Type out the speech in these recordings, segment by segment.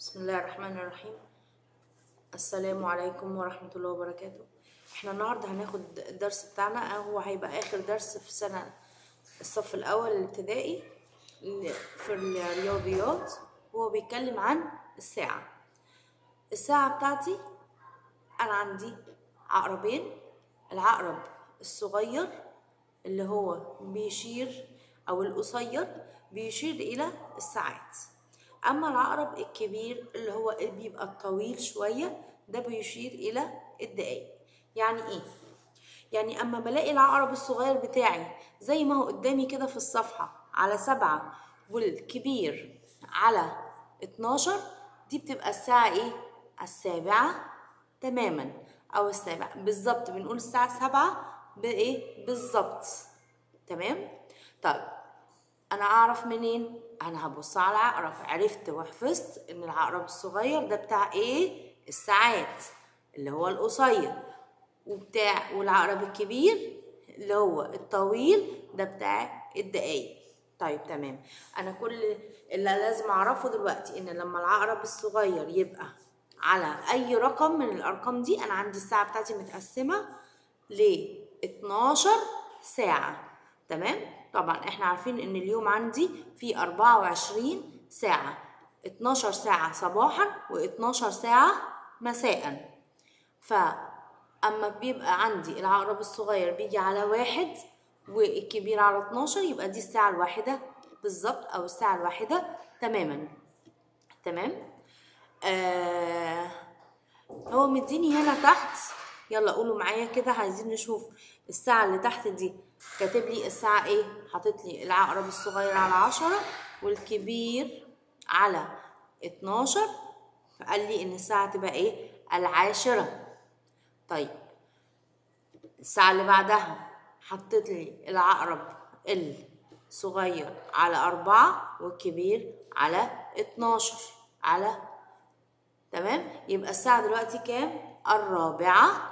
بسم الله الرحمن الرحيم السلام عليكم ورحمة الله وبركاته احنا النهاردة هناخد الدرس بتاعنا هو هيبقى آخر درس في سنة الصف الأول الابتدائي في الرياضيات وهو بيتكلم عن الساعة الساعة بتاعتي أنا عندي عقربين العقرب الصغير اللي هو بيشير أو القصير بيشير إلى الساعات أما العقرب الكبير اللي هو بيبقى الطويل شوية ده بيشير إلى الدقايق يعني إيه؟ يعني أما بلاقي العقرب الصغير بتاعي زي ما هو قدامي كده في الصفحة على سبعة والكبير على اتناشر دي بتبقى الساعة إيه؟ السابعة تماما أو السابعة بالظبط بنقول الساعة سبعة بإيه؟ بالظبط تمام؟ طيب أنا أعرف منين؟ انا هبص على العقرب عرفت وحفظت ان العقرب الصغير ده بتاع ايه الساعات اللي هو القصير وبتاع والعقرب الكبير اللي هو الطويل ده بتاع الدقايق طيب تمام انا كل اللي لازم اعرفه دلوقتي ان لما العقرب الصغير يبقى على اي رقم من الارقام دي انا عندي الساعه بتاعتي متقسمه ل 12 ساعه تمام طبعا احنا عارفين ان اليوم عندي فيه 24 ساعة 12 ساعة صباحا و12 ساعة مساء فأما بيبقى عندي العقرب الصغير بيجي على واحد والكبير على 12 يبقى دي الساعة الواحدة بالظبط أو الساعة الواحدة تماما تمام آه هو مديني هنا تحت يلا قولوا معايا كده عايزين نشوف الساعة اللي تحت دي كاتب لي الساعة ايه حاطط لي العقرب الصغير على عشرة والكبير على اتناشر فقال لي ان الساعة تبقى ايه العاشرة طيب الساعة اللي بعدها حطيت لي العقرب الصغير على أربعة والكبير على اتناشر على تمام يبقى الساعة دلوقتي كام الرابعة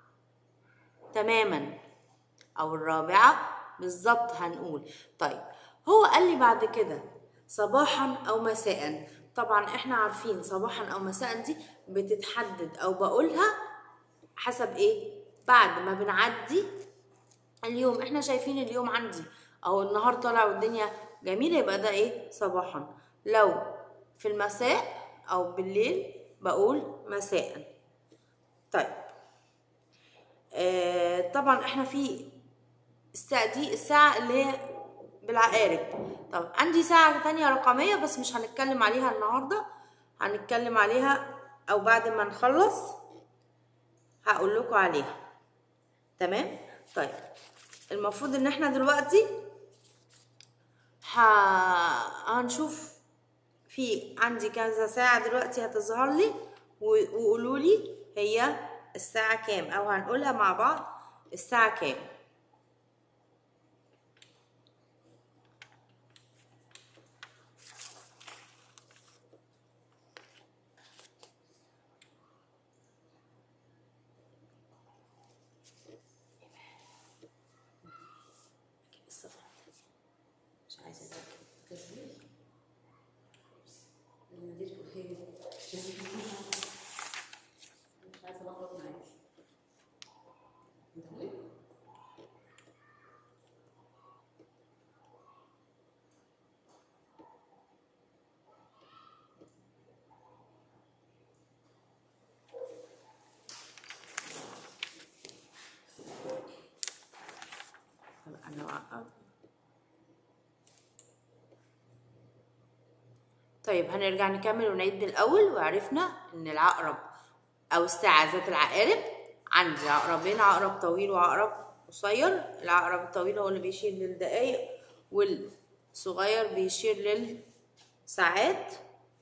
تماما او الرابعه بالظبط هنقول طيب هو قال لي بعد كده صباحا او مساء طبعا احنا عارفين صباحا او مساء دي بتتحدد او بقولها حسب ايه بعد ما بنعدي اليوم احنا شايفين اليوم عندي او النهار طالع والدنيا جميله يبقى ده ايه صباحا لو في المساء او بالليل بقول مساء طيب آه طبعا احنا في الساعة دي الساعة اللي هي بالعقارب طب عندي ساعة تانية رقمية بس مش هنتكلم عليها النهاردة هنتكلم عليها او بعد ما نخلص هقول لكم عليها تمام طيب المفروض ان احنا دلوقتي ح... هنشوف في عندي كذا ساعة دلوقتي هتظهر لي وقولوا لي هي الساعة كام او هنقولها مع بعض الساعة كام مش عايزة مش عايزه الخبط معاكي انت ايه انا وقف طيب هنرجع نكمل ونعيد من الاول وعرفنا ان العقرب او الساعة ذات العقارب عندي عقربين عقرب طويل وعقرب قصير العقرب الطويل هو اللي بيشير للدقايق والصغير بيشير للساعات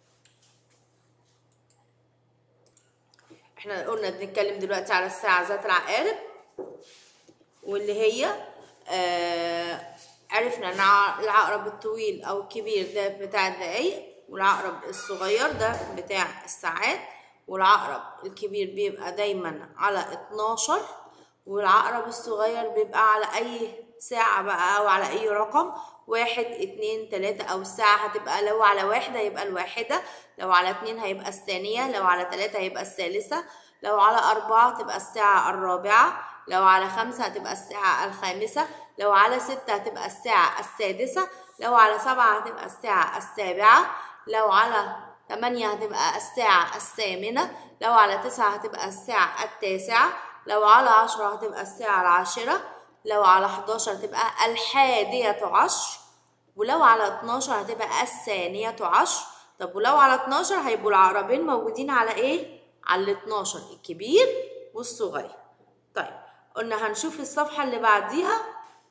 احنا قلنا بنتكلم دلوقتي على الساعة ذات العقارب واللي هي آه عرفنا ان العقرب الطويل او الكبير ده بتاع الدقايق والعقرب الصغير ده بتاع الساعات والعقرب الكبير بيبقى دايما على 12 والعقرب الصغير بيبقى على اي ساعة بقى او على اي رقم واحد اتنين تلاتة أو الساعة هتبقى لو على واحد هيبقى الواحدة لو على اتنين هيبقى الثانية لو على تلاتة هيبقى الثالثة لو على أربعة تبقى الساعة الرابعة لو على خمسة هتبقى الساعة الخامسة لو على ستة هتبقى الساعة السادسة لو على سبعة هتبقى الساعة السابعة لو على تمانية هتبقى الساعة الثامنة لو على تسعة هتبقى الساعة التاسعة لو على عشرة هتبقى الساعة العاشرة لو على حداشر هتبقى الحادية عشر ولو على اتناشر هتبقى الثانية عشر طب ولو على اتناشر هيبقوا العقربين موجودين على ايه؟ على الاتناشر الكبير والصغير طيب قلنا هنشوف الصفحة اللي بعديها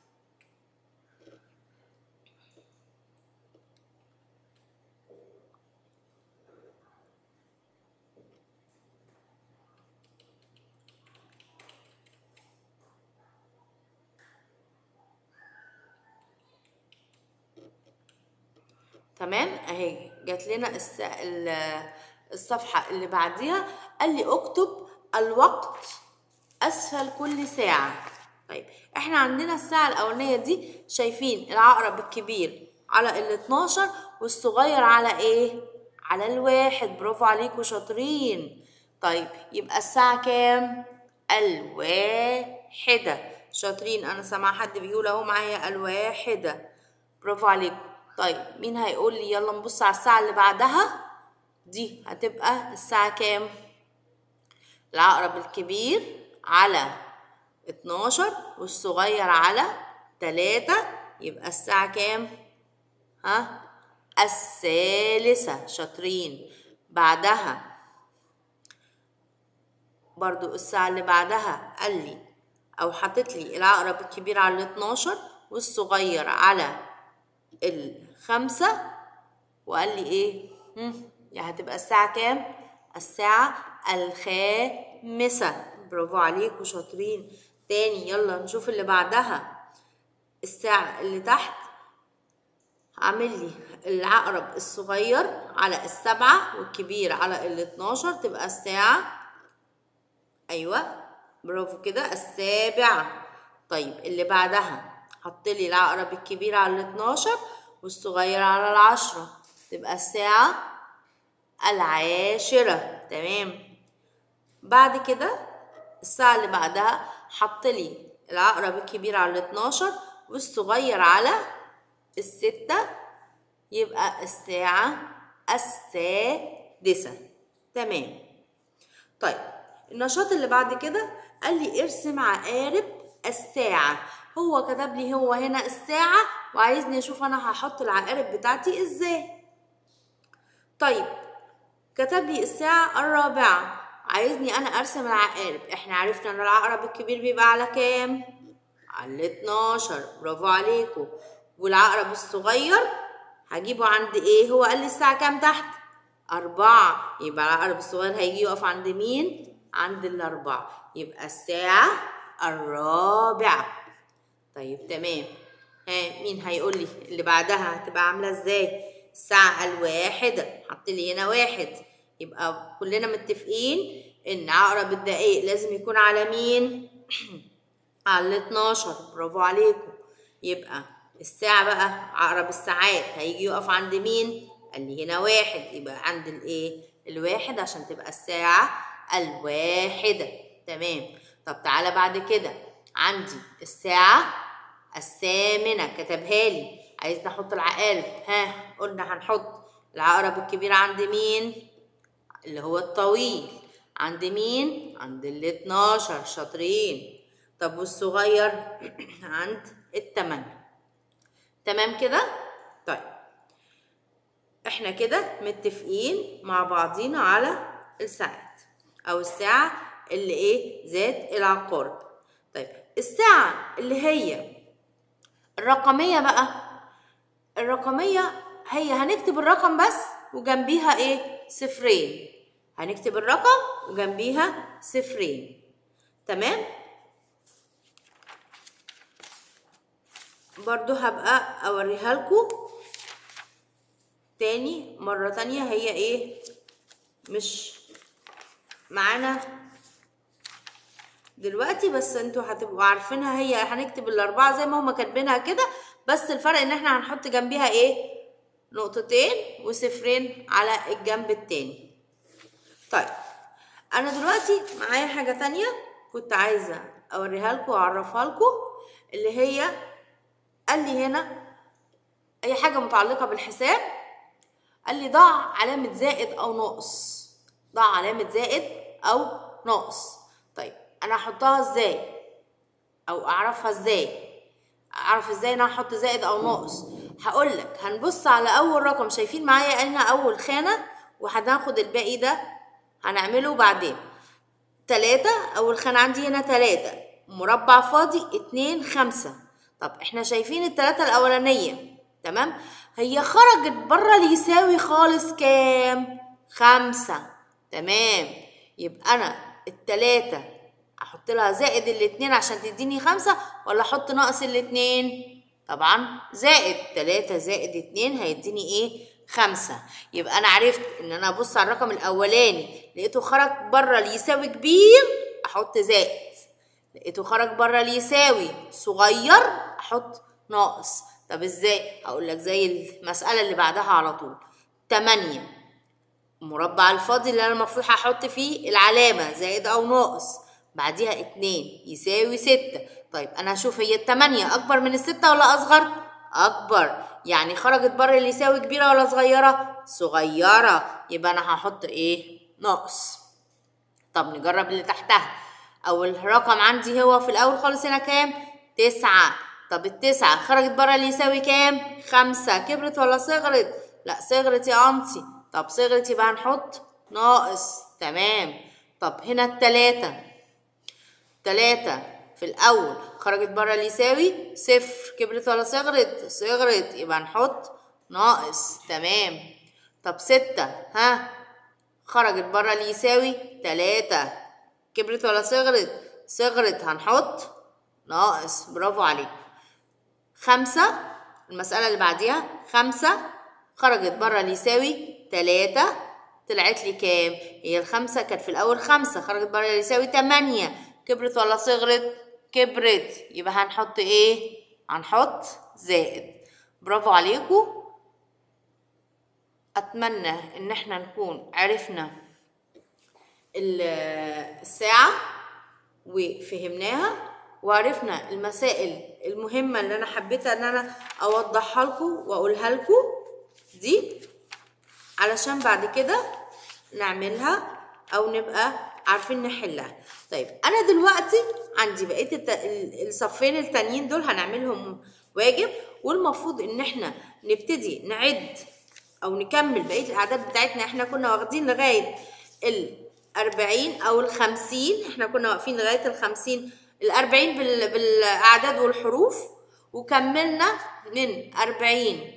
تمام اهي جات لنا الس... ال- الصفحة اللي بعديها قال لي اكتب الوقت اسفل كل ساعة طيب احنا عندنا الساعة الاولانية دي شايفين العقرب الكبير على ال 12 والصغير على ايه على الواحد برافو عليكم شاطرين طيب يبقى الساعة كام الواحدة شاطرين انا سامعة حد بيقول اهو معايا الواحدة برافو عليكم طيب مين هيقول لي يلا نبص على الساعة اللي بعدها دي هتبقى الساعة كام العقرب الكبير على 12 والصغير على 3 يبقى الساعة كام ها الثالثة شاطرين بعدها برضو الساعة اللي بعدها قال لي أو حطت لي العقرب الكبير على ال 12 والصغير على الخمسة وقال لي ايه هم، يعني هتبقى الساعة كام الساعة الخامسة برافو عليكم شاطرين تاني يلا نشوف اللي بعدها الساعة اللي تحت عامل لي العقرب الصغير على السبعة والكبير على ال 12 تبقى الساعة أيوة برافو كده السابعة طيب اللي بعدها حط لي العقرب الكبير على ال 12 والصغير على العشرة تبقى الساعة العاشرة تمام بعد كده الساعة اللي بعدها حط لي العقرب الكبير على ال 12 والصغير على الستة يبقى الساعة السادسة تمام طيب النشاط اللي بعد كده قال لي ارسم عقارب الساعة هو كتب لي هو هنا الساعة وعايزني اشوف انا هحط العقارب بتاعتي ازاي طيب كتب لي الساعة الرابعة عايزني انا ارسم العقارب احنا عرفنا ان العقرب الكبير بيبقى على كام على ال 12 برافو عليكم والعقرب الصغير هجيبه عند ايه هو قال لي الساعة كام تحت أربعة يبقى العقرب الصغير هيجي يقف عند مين عند الأربعة يبقى الساعة الرابعة طيب تمام ها مين هيقول لي اللي بعدها هتبقى عاملة ازاي الساعة الواحدة حط لي هنا واحد يبقى كلنا متفقين ان عقرب الدقايق لازم يكون على مين على ال 12 برافو عليكم يبقى الساعة بقى عقرب الساعات هيجي يقف عند مين قال لي هنا واحد يبقى عند الايه الواحد عشان تبقى الساعة الواحدة تمام طب تعالى بعد كده عندي الساعة الثامنة كتبها لي عايز نحط العقارب ها قلنا هنحط العقرب الكبير عند مين اللي هو الطويل عند مين عند ال 12 شاطرين طب والصغير عند التمانية تمام كده طيب احنا كده متفقين مع بعضينا على الساعات او الساعة اللي ايه ذات العقارب طيب الساعة اللي هي الرقمية بقى الرقمية هي هنكتب الرقم بس وجنبيها ايه صفرين هنكتب الرقم وجنبيها صفرين تمام برضو هبقى اوريها لكم تاني مرة تانية هي ايه مش معانا دلوقتي بس انتوا هتبقوا عارفينها هي هنكتب الاربعة زي ما هما كاتبينها كده بس الفرق ان احنا هنحط جنبيها ايه نقطتين وصفرين على الجنب التاني طيب انا دلوقتي معايا حاجة تانية كنت عايزة اوريها لكم واعرفها لكم اللي هي قال لي هنا اي حاجة متعلقة بالحساب قال لي ضع علامة زائد او ناقص ضع علامة زائد او ناقص طيب انا هحطها ازاي او اعرفها ازاي اعرف ازاي ان انا احط زائد او ناقص هقول لك هنبص على اول رقم شايفين معايا هنا اول خانه وهناخد الباقي ده هنعمله بعدين تلاتة اول خانه عندي هنا تلاتة مربع فاضي اتنين خمسة طب احنا شايفين التلاتة الاولانيه تمام هي خرجت بره اللي يساوي خالص كام خمسة تمام يبقى انا التلاتة احط لها زائد الاتنين عشان تديني خمسة ولا احط ناقص الاتنين طبعا زائد تلاتة زائد اتنين هيديني ايه خمسة يبقى انا عرفت ان انا ابص على الرقم الاولاني لقيته خرج بره اللي يساوي كبير احط زائد لقيته خرج بره اللي يساوي صغير احط ناقص طب ازاي هقول لك زي المسألة اللي بعدها على طول تمانية المربع الفاضي اللي انا المفروض هحط فيه العلامة زائد او ناقص بعديها اتنين يساوي ستة طيب انا هشوف هي التمانية اكبر من الستة ولا اصغر اكبر يعني خرجت بره اللي يساوي كبيرة ولا صغيرة صغيرة يبقى انا هحط ايه ناقص طب نجرب اللي تحتها اول رقم عندي هو في الاول خالص هنا كام تسعة طب التسعة خرجت بره اللي يساوي كام خمسة كبرت ولا صغرت لا صغرت يا انتي طب صغرت يبقى هنحط ناقص تمام طب هنا التلاتة تلاتة في الأول خرجت بره اللي يساوي صفر كبرت ولا صغرت صغرت يبقى نحط ناقص تمام طب ستة ها خرجت بره اللي يساوي تلاتة كبرت ولا صغرت صغرت هنحط ناقص برافو عليك خمسة المسألة اللي بعديها خمسة خرجت بره اللي يساوي تلاتة طلعت لي كام هي الخمسة كانت في الأول خمسة خرجت بره اللي يساوي تمانية كبرت ولا صغرت كبرت يبقى هنحط ايه هنحط زائد برافو عليكم اتمنى ان احنا نكون عرفنا الساعة وفهمناها وعرفنا المسائل المهمة اللي انا حبيت ان انا اوضحها لكم واقولها لكم دي علشان بعد كده نعملها او نبقى عارفين نحلها طيب انا دلوقتي عندي بقيه الت... الصفين التانيين دول هنعملهم واجب والمفروض ان احنا نبتدي نعد او نكمل بقيه الاعداد بتاعتنا احنا كنا واخدين لغايه ال 40 او ال 50 احنا كنا واقفين لغايه ال 50 ال 40 بال... بالاعداد والحروف وكملنا من 40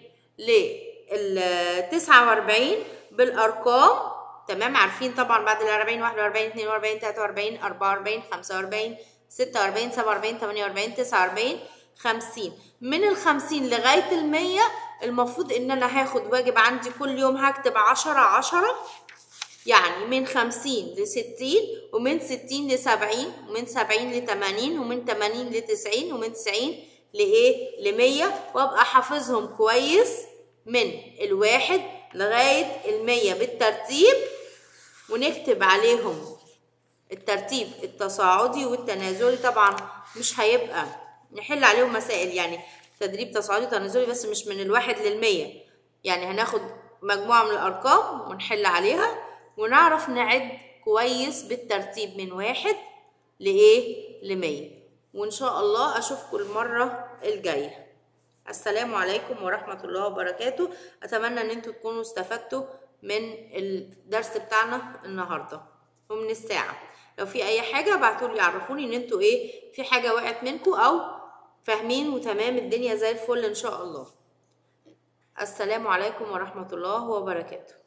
ل 49 بالارقام تمام عارفين طبعا بعد ال 40 41 42 43 44 45 46 47 48 49 50 من ال 50 لغايه ال 100 المفروض ان انا هاخد واجب عندي كل يوم هكتب 10 10 يعني من 50 ل 60 ومن 60 ل 70 ومن 70 ل 80 ومن 80 ل 90 ومن 90 لايه ل 100 وابقى حافظهم كويس من الواحد لغايه ال 100 بالترتيب ونكتب عليهم الترتيب التصاعدي والتنازلي طبعا مش هيبقى نحل عليهم مسائل يعني تدريب تصاعدي تنازلي بس مش من الواحد للمية يعني هناخد مجموعة من الأرقام ونحل عليها ونعرف نعد كويس بالترتيب من واحد لإيه لمية وإن شاء الله أشوفكم المرة الجاية السلام عليكم ورحمة الله وبركاته أتمنى أن انتوا تكونوا استفدتوا من الدرس بتاعنا النهارده ومن الساعه لو في اي حاجه ابعتولي عرفوني ان انتوا ايه في حاجه وقعت منكم او فاهمين وتمام الدنيا زي الفل ان شاء الله السلام عليكم ورحمه الله وبركاته